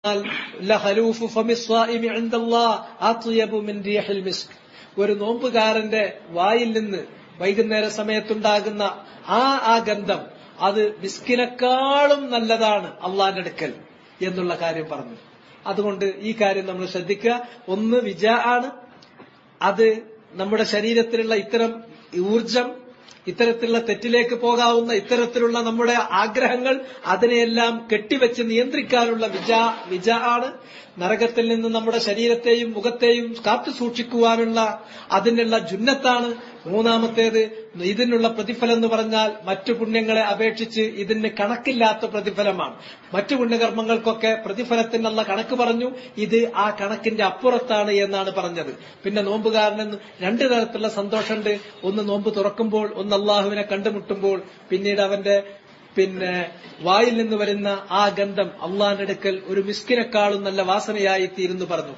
ലഖലൂഫു ഫമിസ്വാഇമി ഇൻദല്ലാഹ് അത്യബു മിൻ റീഹിൽ മിസ്ക് ഒരു നോമ്പുകാരന്റെ വായിൽ നിന്ന് വൈകുന്നേര സമയത്തുണ്ടാകുന്ന ആ ആ ഗന്ധം അത് മിസ്കിനേക്കാളും നല്ലതാണ് അള്ളാന്റെ അടുക്കൽ എന്നുള്ള കാര്യം പറഞ്ഞു അതുകൊണ്ട് ഈ കാര്യം നമ്മൾ ശ്രദ്ധിക്കുക ഒന്ന് വിജ ആണ് അത് നമ്മുടെ ശരീരത്തിലുള്ള ഇത്തരം ഊർജം ഇത്തരത്തിലുള്ള തെറ്റിലേക്ക് പോകാവുന്ന ഇത്തരത്തിലുള്ള നമ്മുടെ ആഗ്രഹങ്ങൾ അതിനെയെല്ലാം കെട്ടിവെച്ച് നിയന്ത്രിക്കാനുള്ള വിജ വിജ ആണ് നരകത്തിൽ നിന്ന് നമ്മുടെ ശരീരത്തെയും മുഖത്തെയും കാത്തു സൂക്ഷിക്കുവാനുള്ള അതിനുള്ള ജുന്നത്താണ് മൂന്നാമത്തേത് ഇതിനുള്ള പ്രതിഫലം എന്ന് പറഞ്ഞാൽ മറ്റു പുണ്യങ്ങളെ അപേക്ഷിച്ച് ഇതിന് കണക്കില്ലാത്ത പ്രതിഫലമാണ് മറ്റു പുണ്യകർമ്മങ്ങൾക്കൊക്കെ പ്രതിഫലത്തിനുള്ള കണക്ക് പറഞ്ഞു ഇത് ആ കണക്കിന്റെ അപ്പുറത്താണ് എന്നാണ് പറഞ്ഞത് പിന്നെ നോമ്പുകാരനെന്ന് രണ്ടു തരത്തിലുള്ള സന്തോഷമുണ്ട് ഒന്ന് നോമ്പ് തുറക്കുമ്പോൾ ഒന്ന് അള്ളാഹുവിനെ കണ്ടുമുട്ടുമ്പോൾ പിന്നീട് അവന്റെ പിന്നെ വായിൽ നിന്ന് വരുന്ന ആ ഗന്ധം അള്ളാഹിന്റെ അടുക്കൽ ഒരു മിസ്കിനെക്കാളും നല്ല വാസനയായി തീരുന്നു പറഞ്ഞു